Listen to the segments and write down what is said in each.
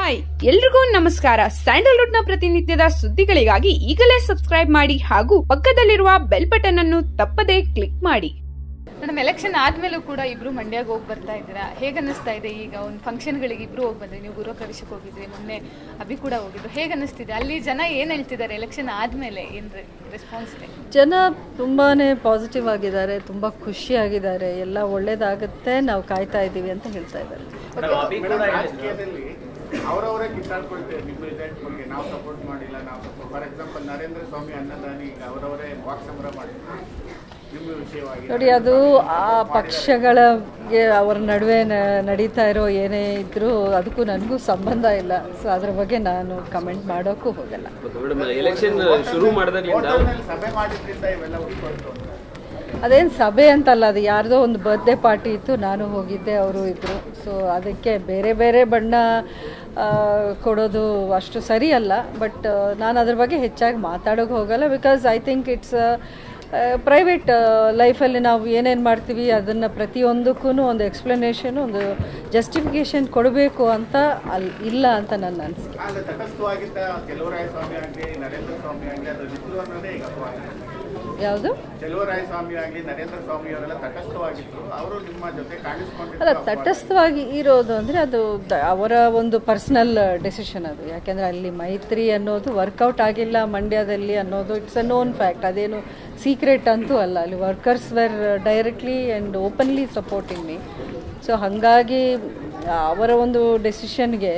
hi ಎಲ್ರಿಗೂ ನಮಸ್ಕಾರ Sandalwood ನ ಪ್ರತಿನಿತ್ಯದ ಸುದ್ದಿಗಳಿಗಾಗಿ ಈಗಲೇ ಸಬ್ಸ್ಕ್ರೈಬ್ ಮಾಡಿ ಹಾಗೂ ಪಕ್ಕದಲ್ಲಿರುವ ಬೆಲ್ ಬಟನ್ ಅನ್ನು ತಪ್ಪದೇ ಕ್ಲಿಕ್ ಮಾಡಿ ಮೇಡಮ್ ಎಲೆಕ್ಷನ್ ಆದ್ಮೇಲೂ ಕೂಡ ಇಬ್ರು ಮಂಡ್ಯಗೆ ಹೋಗಿ ಬರ್ತಾ ಇದ್ದೀರಾ ಹೇಗೆ ಅನ್ನಿಸ್ತಾ ಇದೆ ಈಗ ಒಂದು ಫಂಕ್ಷನ್ಗಳಿಗೆ ಇಬ್ರು ಹೋಗಿ ಬಂದ್ರಿ ನೀವು ಗುರು ಪ್ರವೇಶಕ್ಕೆ ಹೋಗಿದ್ರಿ ಮೊನ್ನೆ ಅಭಿ ಕೂಡ ಹೋಗಿದ್ರು ಹೇಗೆ ಅನ್ನಿಸ್ತಿದೆ ಅಲ್ಲಿ ಜನ ಏನು ಹೇಳ್ತಿದ್ದಾರೆ ಎಲೆಕ್ಷನ್ ಆದ್ಮೇಲೆ ಏನು ರೆಸ್ಪಾನ್ಸ್ ಇದೆ ಜನ ತುಂಬಾ ಪಾಸಿಟಿವ್ ಆಗಿದ್ದಾರೆ ತುಂಬ ಖುಷಿಯಾಗಿದ್ದಾರೆ ಎಲ್ಲ ಒಳ್ಳೇದಾಗುತ್ತೆ ನಾವು ಕಾಯ್ತಾ ಇದ್ದೀವಿ ಅಂತ ಹೇಳ್ತಾ ಇದ್ದಾರೆ ಮೇಡಮ್, ರಾಜಕೀಯದಲ್ಲಿ ಅವರವರೇ ಕಿತ್ತಾಡ್ಕೊಳ್ತೇವೆ ನಿಮ್ಮ ರಿಸಲ್ಟ್ ಬಗ್ಗೆ ನಾವು ಸಪೋರ್ಟ್ ಮಾಡಿಲ್ಲ ನಾವು support for example Narendra Swamy Annadani ಈಗ ಅವರವರೇ ವಾಕ್ ಸಂಗ್ರಹ ಮಾಡಿದ್ರು ನಿಮ್ಮ ವಿಷಯವಾಗಿ ನೋಡಿ ಅದು ಆ ಪಕ್ಷಗಳಿಗೆ ಅವರ ನಡುವೆ ನ- ನಡೀತಾ ಇರೋ ಏನೇ ಇದ್ರೂ ಅದಕ್ಕೂ ನನಗೂ ಸಂಬಂಧ ಇಲ್ಲ ಸೊ ಅದ್ರ ಬಗ್ಗೆ ನಾನು ಕಮೆಂಟ್ ಮಾಡೋಕ್ಕೂ ಹೋಗಲ್ಲ ಮೇಡಮ್ ಎಲೆಕ್ಷನ್ ಶುರು ಮಾಡಿದಾಗ್ಲಿಂದ ಹೋಟೆಲ್ನಲ್ಲಿ ಸಭೆ ಮಾಡಿದ್ರಿಂದ ಇವೆಲ್ಲ ಉಳ್ಕೊಳ್ತು ಅಂತ ಅದೇನು ಸಭೆ ಅಂತಲ್ಲ ಅದು ಯಾರ್ದೋ ಒಂದು ಬರ್ತ್ಡೇ ಪಾರ್ಟಿ ಇತ್ತು ನಾನು ಹೋಗಿದ್ದೆ ಅವರು ಇದ್ದರು ಸೊ ಅದಕ್ಕೆ ಬೇರೆ ಬೇರೆ ಬಣ್ಣ ಆ, ಕೊಡೋದು ಅಷ್ಟು ಸರಿ ಅಲ್ಲ ಬಟ್ ನಾನು ಅದ್ರ ಬಗ್ಗೆ ಹೆಚ್ಚಾಗಿ ಮಾತಾಡೋಕೆ ಹೋಗಲ್ಲ because I think it's private ಲೈಫಲ್ಲಿ ನಾವು ಏನೇನು ಮಾಡ್ತೀವಿ ಅದನ್ನು ಪ್ರತಿಯೊಂದಕ್ಕೂ ಒಂದು ಎಕ್ಸ್ಪ್ಲನೇಷನ್ ಒಂದು ಜಸ್ಟಿಫಿಕೇಷನ್ ಕೊಡಬೇಕು ಅಂತ ಅಲ್ಲಿ ಇಲ್ಲ ಅಂತ ನನ್ನ ಅನಿಸಿಕೆ ಆದ್ರೆ ತಟಸ್ಥವಾಗಿದ್ದ ಚೆಲುವರಾಯ ಸ್ವಾಮಿ ಆಗಲಿ ನರೇಂದ್ರ ಸ್ವಾಮಿ ಆಗಲಿ ಅದು ನಿಂತು ಅನ್ನೋದೇ ಈಗ ಅಪವಾದ ಯಾವುದು ಚೆಲುವರಾಯ ಸ್ವಾಮಿ ಆಗಲಿ ನರೇಂದ್ರ ಸ್ವಾಮಿ ಅವರೆಲ್ಲ ತಟಸ್ಥವಾಗಿದ್ರು ಅವರು ನಿಮ್ಮ ಜೊತೆ ಅಲ್ಲ ಕಾಣಿಸ್ಕೊಂಡಿದ್ದು ತಟಸ್ಥವಾಗಿ ಇರೋದು ಅಂದರೆ ಅದು ದ- ಅವರ ಒಂದು ಪರ್ಸ್ನಲ್ ಡೆಸಿಷನ್ ಅದು ಯಾಕೆಂದರೆ ಅಲ್ಲಿ ಮೈತ್ರಿ ಅನ್ನೋದು ವರ್ಕೌಟ್ ಆಗಿಲ್ಲ ಮಂಡ್ಯದಲ್ಲಿ ಅನ್ನೋದು ಇಟ್ಸ್ ಅ ನೋನ್ ಫ್ಯಾಕ್ಟ್ ಅದೇನು ಸೀಕ್ರೆಟ್ ಅಂತೂ ಅಲ್ಲ ಅಲ್ಲಿ workers were directly and openly supporting me so ಹಾಗಾಗಿ ಅವರ ಒಂದು ಡೆಸಿಷನ್ಗೆ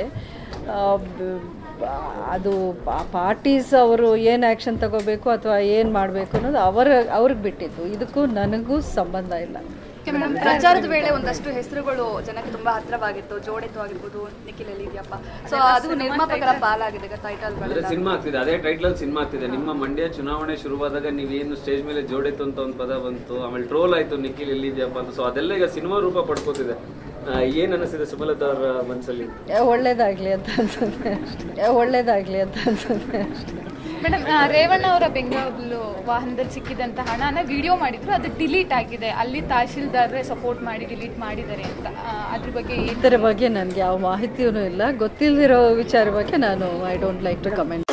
ಅದು ಪಾರ್ಟೀಸ್ ಅವರು ಏನು ಆ್ಯಕ್ಷನ್ ತಗೋಬೇಕು ಅಥವಾ ಏನು ಮಾಡಬೇಕು ಅನ್ನೋದು ಅವರ ಅವ್ರಿಗೆ ಬಿಟ್ಟಿತ್ತು ಇದಕ್ಕೂ ನನಗೂ ಸಂಬಂಧ ಇಲ್ಲ ಮೇಡಮ್ ಪ್ರಚಾರದ ವೇಳೆ ಒಂದಷ್ಟು ಹೆಸರುಗಳು ಜನಕ್ಕೆ ತುಂಬಾ ಹತ್ರವಾಗಿತ್ತು ಜೋಡಿತು ಆಗಿರ್ಬೋದು ನಿಖಿಲ್ ಇದೆಯಪ್ಪ ಸೊ ಅದು ನಿರ್ಮಾಪಕರ ಪಾಲಾಗಿದೆ ಅಂದ್ರೆ ಟೈಟಲ್ಗಳೆಲ್ಲ ಸಿನಿಮಾ ಆಗ್ತಿದೆ ಅದೇ ಟೈಟ್ಲ್ ಅಲ್ಲಿ ಸಿನಿಮಾ ಆಗ್ತಿದೆ ನಿಮ್ಮ ಮಂಡ್ಯ ಚುನಾವಣೆ ಶುರುವಾದಾಗ ನೀವೇನು ಸ್ಟೇಜ್ ಮೇಲೆ ಜೋಡಿತು ಅಂತ ಒಂದು ಪದ ಬಂತು ಆಮೇಲೆ ಟ್ರೋಲ್ ಆಯ್ತು ನಿಖಿಲ್ ಎಲ್ಲಿದ್ಯಪ್ಪ ಅಂತ ಸೊ ಅದೆಲ್ಲ ಈಗ ಸಿನಿಮಾ ರೂಪ ಪಡ್ಕೋತಿದೆ ಆ, ಏನ್ ಅನಿಸಿದೆ ಸುಮಲತಾ ಅವರ ಮನಸ್ಸಲ್ಲಿ ಏ, ಒಳ್ಳೇದಾಗ್ಲಿ ಅಂತ ಅನ್ಸುತ್ತೆ ಅಷ್ಟೇ ಏ, ಒಳ್ಳೇದಾಗ್ಲಿ ಅಂತ ಅನ್ಸುತ್ತೆ ಅಷ್ಟೇ ಮೇಡಮ್ ರೇವಣ್ಣ ಅವರ ಬೆಂಗಳೂರು ವಾಹನದಲ್ಲಿ ಸಿಕ್ಕಿದಂತ ಹಣನ ವಿಡಿಯೋ ಮಾಡಿದ್ರು ಅದು ಡಿಲೀಟ್ ಆಗಿದೆ ಅಲ್ಲಿ ತಹಶೀಲ್ದಾರ್ರೆ ಸಪೋರ್ಟ್ ಮಾಡಿ ಡಿಲೀಟ್ ಮಾಡಿದ್ದಾರೆ ಅಂತ ಆ, ಅದ್ರ ಬಗ್ಗೆ ಏನು ಇದರ ಬಗ್ಗೆ ನನಗೆ ಯಾವ ಮಾಹಿತಿಯೂ ಇಲ್ಲ ಗೊತ್ತಿಲ್ಲದಿರೋ ವಿಚಾರ ಬಗ್ಗೆ ನಾನು I don't like to comment